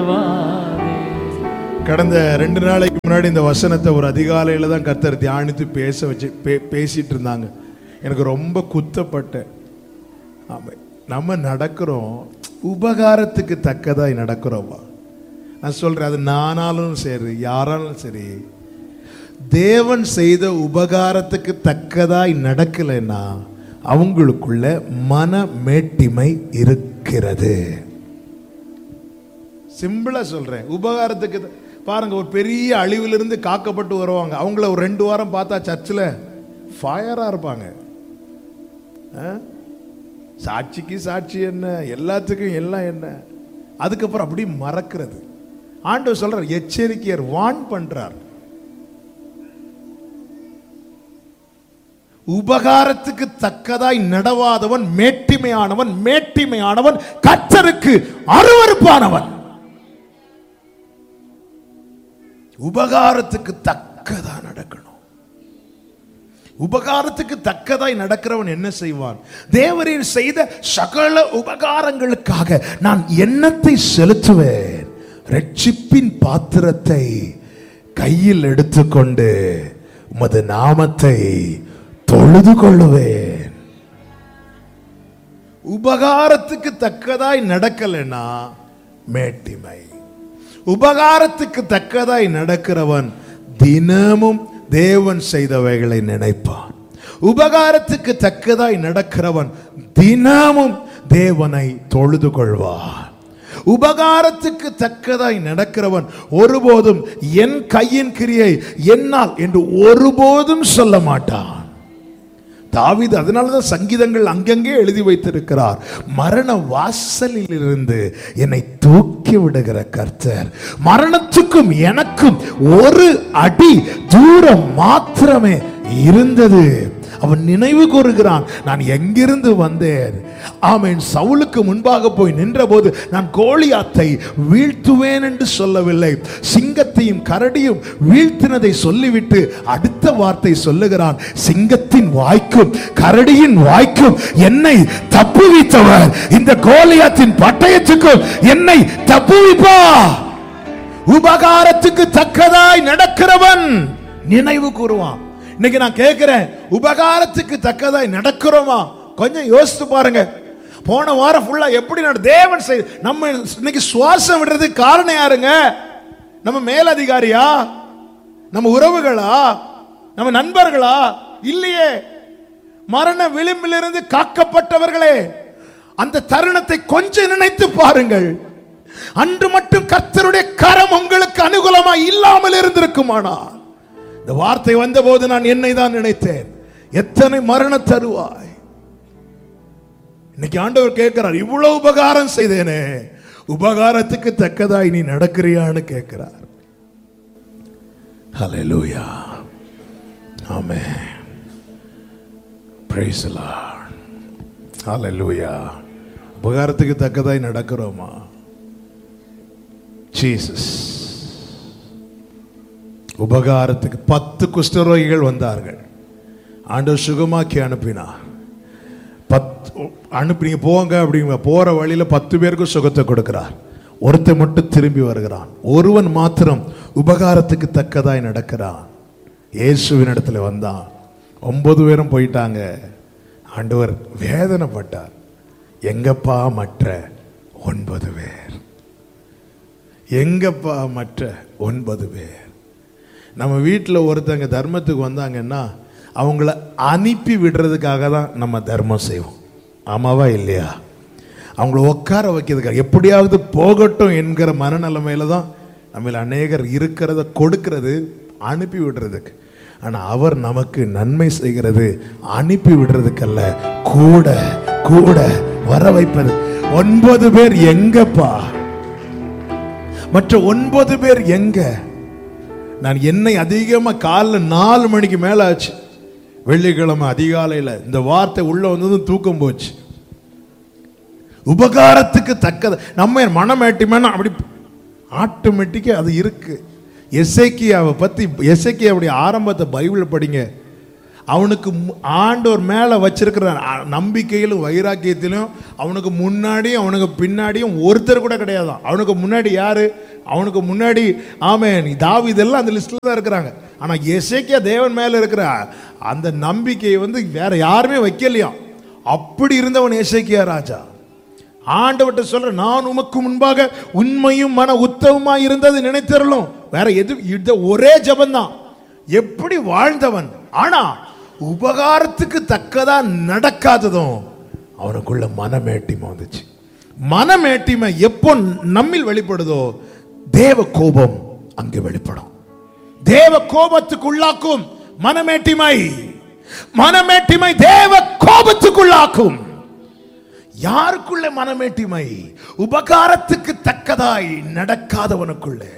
கடந்த ரெண்டு நாளைக்கு முன்னாடி இந்த வசனத்தை ஒரு அதிகாலையில தான் கர்த்தர் தியானித்து பேச வச்சு பே- பேசிட்டு இருந்தாங்க எனக்கு ரொம்ப குத்தப்பட்டேன் ஆமா நம்ம நடக்கிறோம் உபகாரத்துக்கு தக்கதாய் நடக்கிறோமா நான் சொல்றேன் அது நானாலும் சரி யாராலும் சரி தேவன் செய்த உபகாரத்துக்கு தக்கதாய் நடக்கலைன்னா அவங்களுக்குள்ள மன மேட்டிமை இருக்கிறது சிம்பிளா சொல்றேன் உபகாரத்துக்கு த- பாருங்க ஒரு பெரிய அழிவிலிருந்து காக்கப்பட்டு வருவாங்க அவங்கள ஒரு ரெண்டு வாரம் பார்த்தா சர்ச்சில் ஃபயரா இருப்பாங்க ஆ? சாட்சிக்கு சாட்சி என்ன எல்லாத்துக்கும் எல்லாம் என்ன அதுக்கப்புறம் அப்படி மறக்கிறது ஆண்டவர் சொல்றார் எச்சரிக்கையர் வான் பண்றார் உபகாரத்துக்கு தக்கதாய் நடவாதவன் மேட்டிமையானவன் மேட்டிமையானவன் கர்த்தருக்கு அருவருப்பானவன் உபகாரத்துக்கு தக்கதா நடக்கணும் உபகாரத்துக்கு தக்கதாய் நடக்கிறவன் என்ன செய்வான் தேவரீர் செய்த சகல உபகாரங்களுக்காக நான் எண்ணத்தை செலுத்துவேன் ரட்சிப்பின் பாத்திரத்தை கையில் எடுத்துக்கொண்டு உமது நாமத்தை தொழுது கொள்ளுவேன் உபகாரத்துக்கு தக்கதாய் நடக்கலைன்னா மேட்டிமை உபகாரத்துக்கு தக்கதாய் நடக்கிறவன் தினமும் தேவன் செய்தவைகளை நினைப்பான் உபகாரத்துக்கு தக்கதாய் நடக்கிறவன் தினமும் தேவனை தொழுது கொள்வான் உபகாரத்துக்கு தக்கதாய் நடக்கிறவன் ஒருபோதும் என் கையின் கிரியை என்னால் என்று ஒருபோதும் சொல்ல மாட்டான் தாவீது அதனாலதான் சங்கீதங்கள் அங்கங்கே எழுதி வைத்திருக்கிறார் மரண வாசலில் இருந்து என்னை தூக்கி விடுகிற கர்த்தர் மரணத்துக்கும் எனக்கும் ஒரு அடி தூரம் மாத்திரமே இருந்தது அவன் நினைவு கூறுகிறான் நான் எங்கிருந்து வந்தேன் ஆமேன் சவுலுக்கு முன்பாக போய் நின்றபோது நான் கோலியாத்தை வீழ்த்துவேன் என்று சொல்லவில்லை சிங்கத்தையும் கரடியும் வீழ்த்தினதை சொல்லிவிட்டு அடுத்த வார்த்தை சொல்லுகிறான் சிங்கத்தின் வாய்க்கும் கரடியின் வாய்க்கும் என்னை தப்புவித்தவர் இந்த கோலியாத்தின் பட்டயத்துக்கும் என்னை தப்புவிப்பா உபகாரத்துக்கு தக்கதாய் நடக்கிறவன் நினைவு கூறுவான் இன்னைக்கு நான் கேட்கிறேன் உபகாரத்துக்கு தக்கதாய் நடக்கிறோமா கொஞ்சம் யோசித்து பாருங்க போன வாரம் ஃபுல்லா எப்படி நட தேவன் செய் நம்ம இன்னைக்கு சுவாசம் விடுறதுக்கு காரணம் யாருங்க நம்ம மேலதிகாரியா நம்ம உறவுகளா நம்ம நண்பர்களா இல்லையே மரண விளிம்பிலிருந்து காக்கப்பட்டவர்களே அந்த தருணத்தை கொஞ்சம் நினைத்து பாருங்கள் அன்று மட்டும் கர்த்தருடைய கரம் உங்களுக்கு அனுகூலமா இல்லாமல் இருந்திருக்குமானால் இந்த வார்த்தை வந்தபோது நான் என்னை தான் நினைத்தேன் எத்தனை மரண தருவாய் இன்னைக்கு ஆண்டவர் கேட்கிறார் இவ்வளவு உபகாரம் செய்தேனே உபகாரத்துக்கு தக்கதாய் நீ நடக்கிறியான்னு கேட்கிறார் ஹalleluya ஆமென் praise the lord ஹalleluya உபகாரத்துக்கு தக்கதாய் நடக்கிறோமா ஜீசஸ் உபகாரத்துக்கு பத்து குஷ்டரோகிகள் வந்தார்கள் ஆண்டவர் சுகமாக்கி அனுப்பினார் பத்து அனுப்பி நீங்க போங்க அப்படிங்க போற வழியில பத்து பேருக்கு சுகத்தை கொடுக்கிறார் ஒருத்தன் மட்டும் திரும்பி வருகிறான் ஒருவன் மாத்திரம் உபகாரத்துக்கு தக்கதாய் நடக்கிறான் இயேசுவின் இடத்துல வந்தான் ஒன்பது பேரும் போயிட்டாங்க ஆண்டவர் வேதனைப்பட்டார் எங்கப்பா மற்ற ஒன்பது பேர் எங்கப்பா மற்ற ஒன்பது பேர் நம்ம வீட்டில் ஒருத்தங்க தர்மத்துக்கு வந்தாங்கன்னா அவங்கள அனுப்பி விடுறதுக்காக தான் நம்ம தர்மம் செய்வோம் ஆமாவா இல்லையா அவங்கள உட்கார வைக்கிறதுக்காக எப்படியாவது போகட்டும் என்கிற மனநிலைமையில தான் நம்மள அநேகர் இருக்கிறத கொடுக்கிறது அனுப்பி விடுறதுக்கு ஆனால் அவர் நமக்கு நன்மை செய்கிறது அனுப்பி விடுறதுக்கல்ல கூட கூட வர வைப்பது ஒன்பது பேர் எங்கப்பா மற்ற ஒன்பது பேர் எங்க நான் என்னை அதிகமா காலைல நாலு மணிக்கு மேல ஆச்சு வெள்ளிக்கிழமை அதிகாலையில இந்த வார்த்தை உள்ள வந்ததும் தூக்கம் போச்சு உபகாரத்துக்கு தக்கது நம்ம மனமேட்டிமான அப்படி ஆட்டோமேட்டிக்கா அது இருக்கு எசேக்கியாவை பத்தி எசேக்கியாவுடைய ஆரம்பத்தை பைபிள் படிங்க அவனுக்கு மு- ஆண்டவர் மேல வச்சிருக்கிற அ- நம்பிக்கையிலும் வைராக்கியத்திலும் அவனுக்கு முன்னாடியும் அவனுக்கு பின்னாடியும் ஒருத்தர் கூட கிடையாதான் அவனுக்கு முன்னாடி யாரு அவனுக்கு முன்னாடி ஆமென் தாவீதெல்லாம் அந்த லிஸ்ட்ல தான் இருக்கிறாங்க ஆனா எசேக்கியா தேவன் மேல இருக்கிற அந்த நம்பிக்கையை வந்து வேற யாருமே வைக்கலையாம் அப்படி இருந்தவன் எசேக்கியா ராஜா ஆண்டவர்கிட்ட சொல்ற நான் உமக்கு முன்பாக உண்மையும் மன உத்தமமா இருந்தது நினைத்தரலும் வேற எது இந்த ஒரே ஜபம்தான் எப்படி வாழ்ந்தவன் ஆனா உபகாரத்துக்கு தக்கதா நடக்காததும் அவனுக்குள்ள மனமேட்டிமை வந்துச்சு மனமேட்டிமை எப்போ நம்மில் வெளிப்படுதோ தேவ கோபம் அங்கே வெளிப்படும் தேவ கோபத்துக்குள்ளாக்கும் மனமேட்டிமை மனமேட்டிமை தேவ கோபத்துக்குள்ளாக்கும் யாருக்குள்ள மனமேட்டிமை உபகாரத்துக்கு தக்கதாய் நடக்காதவனுக்குள்ளே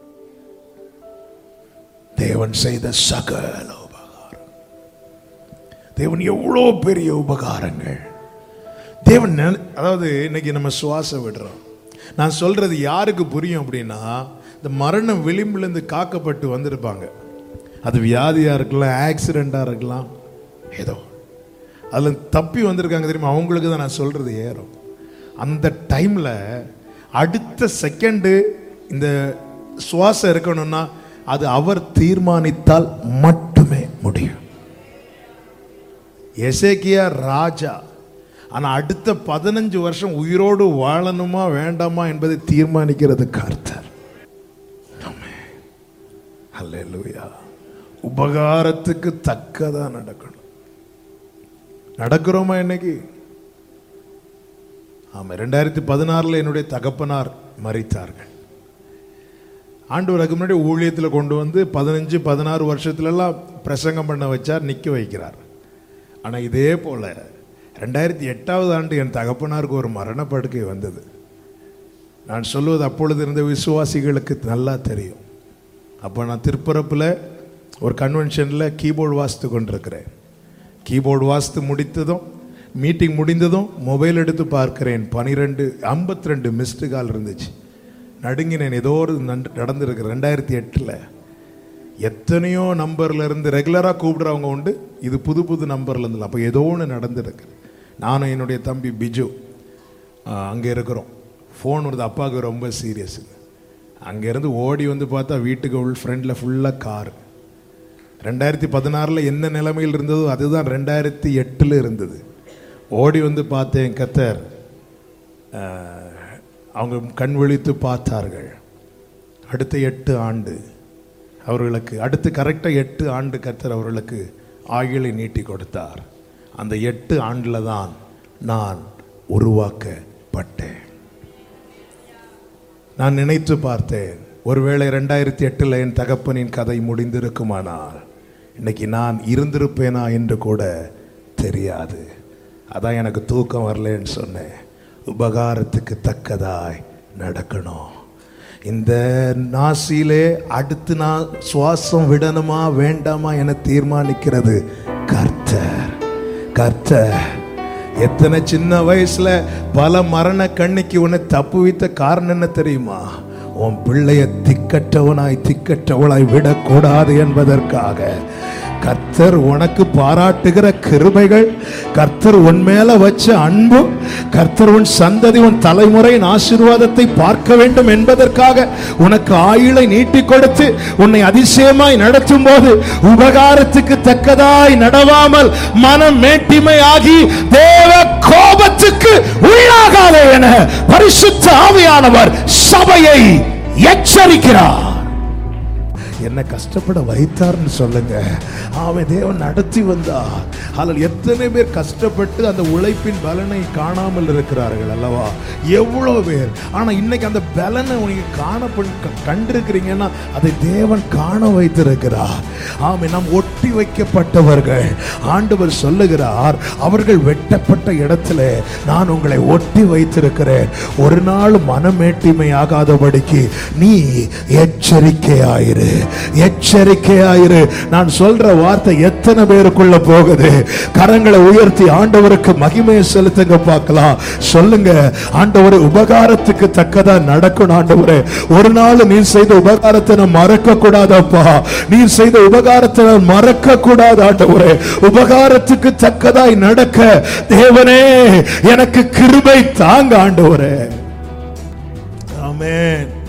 தேவன் செய்த சகல உபகாரம் தேவன் எவ்வளோ பெரிய உபகாரங்கள் தேவன் நினை- அதாவது இன்னைக்கு நம்ம சுவாசம் விடுறோம் நான் சொல்றது யாருக்கு புரியும் அப்படின்னா இந்த மரணம் விளிம்பிலிருந்து காக்கப்பட்டு வந்திருப்பாங்க அது வியாதியா இருக்கலாம் ஆக்சிடெண்டா இருக்கலாம் ஏதோ அதில் தப்பி வந்திருக்காங்க தெரியுமா அவங்களுக்கு தான் நான் சொல்றது ஏறும் அந்த டைம்ல அடுத்த செகண்டு இந்த சுவாசம் இருக்கணும்னா அது அவர் தீர்மானித்தால் மட்டுமே முடியும் எசேக்கியா ராஜா ஆனா அடுத்த பதினஞ்சு வருஷம் உயிரோடு வாழணுமா வேண்டாமா என்பதை தீர்மானிக்கிறது கர்த்தர் அல்லேலூயா உபகாரத்துக்கு தக்கதா நடக்கணும் நடக்கிறோமா இன்னைக்கு ஆமா ரெண்டாயிரத்தி பதினாறுல என்னுடைய தகப்பனார் மறித்தார்கள் ஆண்டவருக்கு முன்னாடி ஊழியத்தில் கொண்டு வந்து பதினஞ்சு பதினாறு வருஷத்துலலாம் பிரசங்கம் பண்ண வச்சார் நிற்க வைக்கிறார் ஆனால் இதே போல ரெண்டாயிரத்தி எட்டாவது ஆண்டு என் தகப்பனாருக்கு ஒரு மரணப்படுக்கை வந்தது நான் சொல்வது அப்பொழுது இருந்த விசுவாசிகளுக்கு நல்லா தெரியும் அப்போ நான் திருப்பரப்பில் ஒரு கன்வென்ஷனில் கீபோர்டு வாசித்து கொண்டிருக்கிறேன் கீபோர்டு வாசித்து முடித்ததும் மீட்டிங் முடிந்ததும் மொபைல் எடுத்து பார்க்கிறேன் பனிரெண்டு ஐம்பத்தி ரெண்டு மிஸ்டு கால் இருந்துச்சு நடுங்கினேன் ஏதோ ஒரு நண்டு- நடந்திருக்கு ரெண்டாயிரத்தி எட்டில் எத்தனையோ நம்பர்ல இருந்து ரெகுலராக கூப்பிடுறவங்க உண்டு இது புது புது நம்பர்ல இருந்து அப்போ ஏதோ ஒன்று நடந்திருக்கு நானும் என்னுடைய தம்பி பிஜு அங்கே இருக்கிறோம் ஃபோன் வருது அப்பாவுக்கு ரொம்ப சீரியஸ் அங்கேருந்து ஓடி வந்து பார்த்தா வீட்டுக்கு உள் ஃப்ரெண்டில் ஃபுல்லாக கார் ரெண்டாயிரத்தி பதினாறில் என்ன நிலைமையில் இருந்ததோ அதுதான் ரெண்டாயிரத்தி எட்டில் இருந்தது ஓடி வந்து பார்த்தேன் கத்தர் ஆஹ், அவங்க கண் விழித்து பார்த்தார்கள் அடுத்த எட்டு ஆண்டு அவர்களுக்கு அடுத்து கரெக்டாக எட்டு ஆண்டு கத்தர் அவர்களுக்கு ஆயுளை நீட்டி கொடுத்தார் அந்த எட்டு ஆண்டில் தான் நான் உருவாக்கப்பட்டேன் நான் நினைத்து பார்த்தேன் ஒருவேளை ரெண்டாயிரத்தி எட்டில் என் தகப்பனின் கதை முடிந்திருக்குமானால் இன்னைக்கு நான் இருந்திருப்பேனா என்று கூட தெரியாது அதான் எனக்கு தூக்கம் வரலன்னு சொன்னேன் உபகாரத்துக்கு தக்கதாய் நடக்கணும் இந்த நாசியிலே அடுத்து நான் சுவாசம் விடணுமா வேண்டாமா என தீர்மானிக்கிறது கர்த்தர் கர்த்தர் எத்தனை சின்ன வயசுல பல மரண கண்ணிக்கு உன்னை தப்பு வைத்த காரணம் என்ன தெரியுமா உன் பிள்ளைய திக்கற்றவனாய் திக்கற்றவளாய் விடக்கூடாது என்பதற்காக கர்த்தர் உனக்கு பாராட்டுகிற கிருபைகள் கர்த்தர் உன் மேல வச்ச அன்பும் கர்த்தர் உன் சந்ததி உன் தலைமுறையின் ஆசீர்வாதத்தை பார்க்க வேண்டும் என்பதற்காக உனக்கு ஆயுளை நீட்டி கொடுத்து உன்னை அதிசயமாய் நடத்தும் போது உபகாரத்துக்கு தக்கதாய் நடவாமல் மனம் மேட்டிமை ஆகி தேவ கோபத்துக்கு உள்ளாகாதே என பரிசுத்த ஆவியானவர் சபையை எச்சரிக்கிறார் என்ன கஷ்டப்பட வைத்தார்னு சொல்லுங்க அவன் தேவன் நடத்தி வந்தார் அதில் எத்தனை பேர் கஷ்டப்பட்டு அந்த உழைப்பின் பலனை காணாமல் இருக்கிறார்கள் அல்லவா எவ்வளோ பேர் ஆனால் இன்னைக்கு அந்த பலனை நீங்க காணப்ப கண்டிருக்கிறீங்கன்னா அதை தேவன் காண வைத்திருக்கிறார் ஆமை நாம் ஒட்டி வைக்கப்பட்டவர்கள் ஆண்டவர் சொல்லுகிறார் அவர்கள் வெட்டப்பட்ட இடத்துல நான் உங்களை ஒட்டி வைத்திருக்கிறேன் ஒரு நாள் மனமேட்டிமை ஆகாதபடிக்கு நீ எச்சரிக்கையாயிரு எச்சரிக்கையாயிரு நான் சொல்ற வார்த்தை எத்தனை பேருக்குள்ள போகுது கரங்களை உயர்த்தி ஆண்டவருக்கு மகிமையை செலுத்துங்க பார்க்கலாம் சொல்லுங்க ஆண்டவரே உபகாரத்துக்கு தக்கதா நடக்கணும் ஆண்டவரே ஒரு நாள் நீ செய்த உபகாரத்தை நான் மறக்க கூடாதப்பா நீ செய்த உபகாரத்தை நான் மறக்க கூடாது ஆண்டவரே உபகாரத்துக்கு தக்கதாய் நடக்க தேவனே எனக்கு கிருபை தாங்க ஆண்டவரே ஆமென்